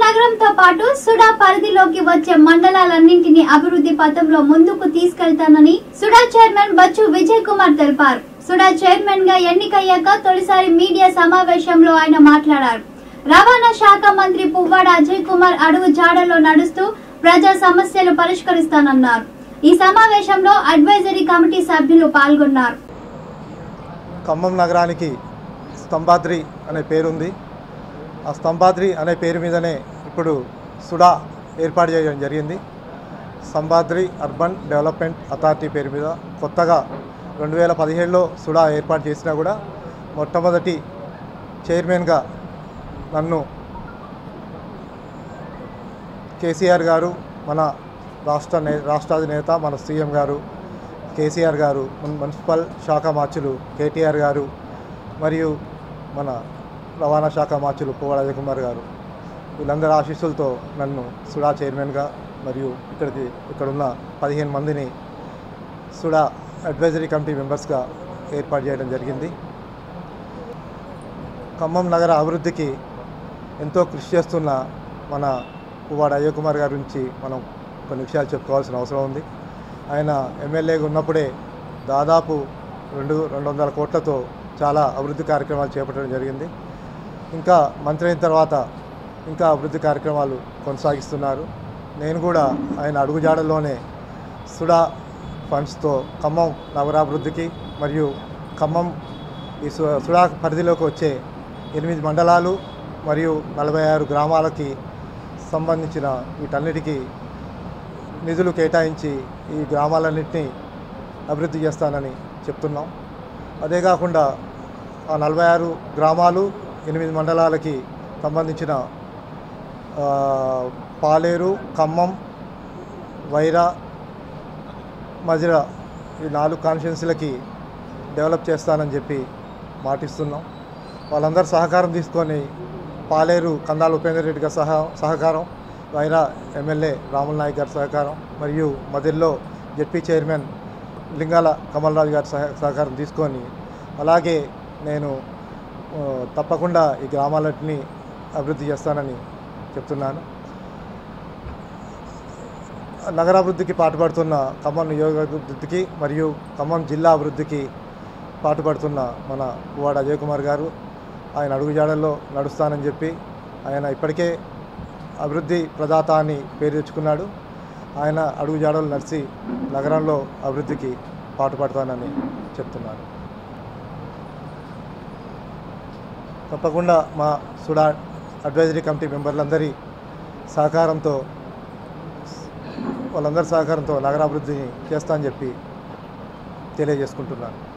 నగరంతో పాటు సుడా పరిధిలోకి వచ్చే మండలాలన్నింటినీ అభివృద్ధి పథంలో ముందుకు తీసుకెళ్తానని సుడా చైర్మన్ బచ్చు విజయ్ కుమార్ తెలిపారు సుడా చైర్మన్ గా ఎన్నికయ్యాక తొలిసారి మీడియా సమావేశంలో ఆయన మాట్లాడారు రవాణా శాఖ మంత్రి పువ్వాడ అజయ్ కుమార్ అడుగు జాడలో నడుస్తూ ప్రజా సమస్యలు పరిష్కరిస్తానన్నారు ఈ సమావేశంలో అడ్వైజరీ కమిటీ సభ్యులు పాల్గొన్నారు ఖమ్మం నగరానికి స్తంభాద్రి అనే పేరుంది ఆ స్తంభాద్రి అనే పేరు మీదనే ఇప్పుడు సుడా ఏర్పాటు చేయడం జరిగింది స్తంభాద్రి అర్బన్ డెవలప్మెంట్ అథారిటీ పేరు మీద కొత్తగా రెండు వేల పదిహేడులో సుడా ఏర్పాటు చేసినా కూడా మొట్టమొదటి చైర్మన్గా నన్ను కేసీఆర్ గారు మన రాష్ట్ర నే రాష్ట్రాధినేత మన సీఎం గారు కేసీఆర్ గారు మున్- మున్సిపల్ శాఖ మార్చులు కేటీఆర్ గారు మరియు మన రవాణా శాఖ మార్చులు పువ్వాడ అజయ్ కుమార్ గారు వీళ్ళందరి ఆశీస్సులతో నన్ను సుడా చైర్మన్గా మరియు ఇక్కడికి ఇక్కడున్న పదిహేను మందిని సుడా అడ్వైజరీ కమిటీ మెంబర్స్గా ఏర్పాటు చేయడం జరిగింది ఖమ్మం నగర అభివృద్ధికి ఎంతో కృషి చేస్తున్న మన పువ్వాడ అయ్య కుమార్ గారి గురించి మనం కొన్ని విషయాలు చెప్పుకోవాల్సిన అవసరం ఉంది ఆయన ఎమ్మెల్యేగా ఉన్నప్పుడే దాదాపు రెండు రెండు వందల కోట్లతో చాలా అభివృద్ధి కార్యక్రమాలు చేపట్టడం జరిగింది ఇంకా మంత్రి అయిన తర్వాత ఇంకా అభివృద్ధి కార్యక్రమాలు కొనసాగిస్తున్నారు నేను కూడా ఆయన అడుగుజాడల్లోనే సుడా ఫండ్స్తో ఖమ్మం నగరాభివృద్ధికి మరియు ఖమ్మం ఈ సు- సుడా పరిధిలోకి వచ్చే ఎనిమిది మండలాలు మరియు నలభై ఆరు గ్రామాలకి సంబంధించిన వీటన్నిటికీ నిధులు కేటాయించి ఈ గ్రామాలన్నింటినీ అభివృద్ధి చేస్తానని చెప్తున్నాం అదే కాకుండా ఆ నలభై ఆరు గ్రామాలు ఎనిమిది మండలాలకి సంబంధించిన ఆ, పాలేరు ఖమ్మం వైరా మజిరా ఈ నాలుగు కాన్స్టిట్యున్సీలకి డెవలప్ చేస్తానని చెప్పి మాటిస్తున్నాం వాళ్ళందరూ సహకారం తీసుకొని పాలేరు కందాల ఉపేందర్ రెడ్డి గారి సహా సహకారం వైరా ఎమ్మెల్యే రాముల్ నాయక్ గారి సహకారం మరియు మదిల్లో జెడ్పీ చైర్మన్ లింగాల కమల్రాజు గారి సహ సహకారం తీసుకొని అలాగే నేను ఆ, తప్పకుండా ఈ గ్రామాలన్నింటినీ అభివృద్ధి చేస్తానని చెప్తున్నాను నగరాభివృద్ధికి పాటుపడుతున్న ఖమ్మం నియోజకవర్గాభివృద్ధికి మరియు ఖమ్మం జిల్లా అభివృద్ధికి పాటుపడుతున్న మన పువ్వాడ అజయ్ కుమార్ గారు ఆయన అడుగుజాడల్లో నడుస్తానని చెప్పి ఆయన ఇప్పటికే అభివృద్ధి ప్రదాత అని పేరు తెచ్చుకున్నాడు ఆయన అడుగుజాడలు నడిచి నగరంలో అభివృద్ధికి పాటుపడతానని చెప్తున్నాను తప్పకుండా మా సుడా అడ్వైజరీ కమిటీ మెంబర్లందరి సహకారంతో వాళ్ళందరి సహకారంతో నగరాభివృద్ధిని చేస్తా అని చెప్పి తెలియజేసుకుంటున్నాను